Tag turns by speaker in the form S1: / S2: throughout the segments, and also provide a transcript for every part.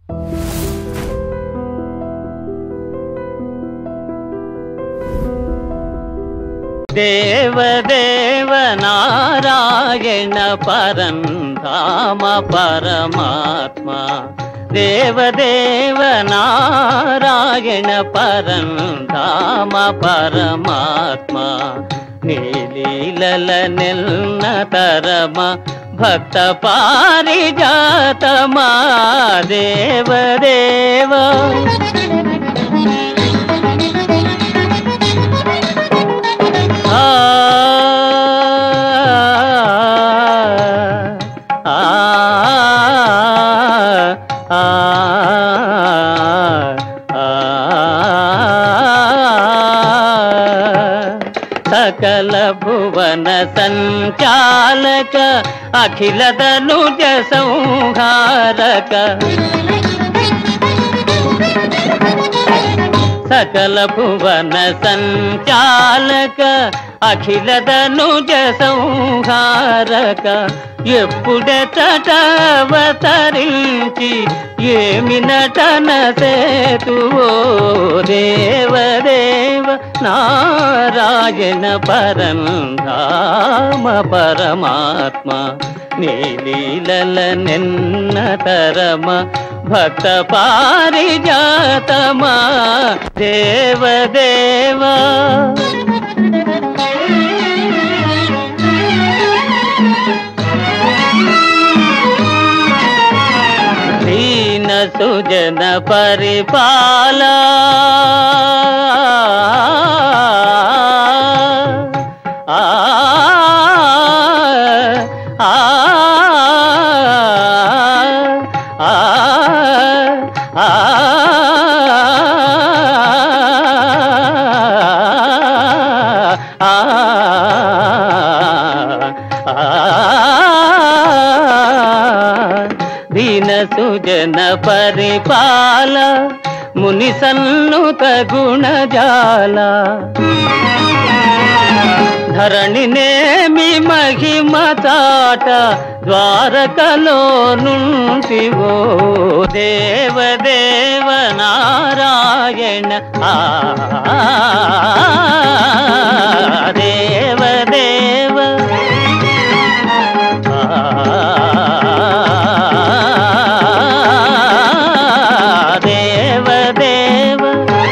S1: దేవదేవ నారాయణ పరంధామ పరమాత్మ దేవదేవ నారాయణ పరంధామ పరమాత్మ నీలీలల నెల్న తరమ భక్త పారిజాతమా దేవదేవ ఆ ఆ ఆ సకల భువన సంచాలక అఖిల తనుజ సంహారక సకల భువన సంచాలక అఖిల తనుజ సంహారక ఎప్పుడెతటవతరించి ఏమి నటన సేతువో దేవదేవ నారాయణ పరంధామ పరమాత్మ నీలీలల నిన్న తరమ భక్త పారిజాతమా దేవదేవా దీన సుజన పరిపాల ఆ ఆ ఆ ఆ దీన సుజన పరిపాల ముని సన్నుత గుణజాల ధరణినేమి మహిమ చాట ద్వారకలో నుంటివో దేవదేవ నారాయణ ఆ దేవదేవ ఆ దేవదేవ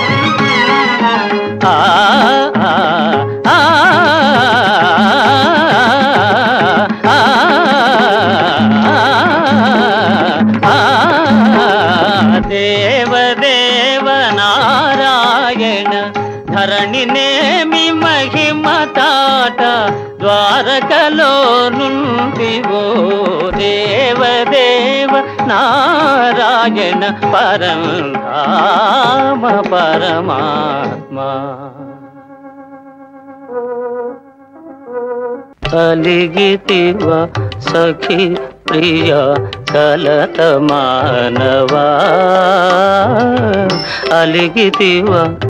S1: ఆ ఆ ఆ దేవదేవ నారాయణ ధరణినేమి మహిమ తాట ద్వారకలో నుండివో దేవదేవ నారాయణ పరంధామ పరమాత్మ అలిగితివ సఖి ప్రియ కలత మానవా అలిగితివ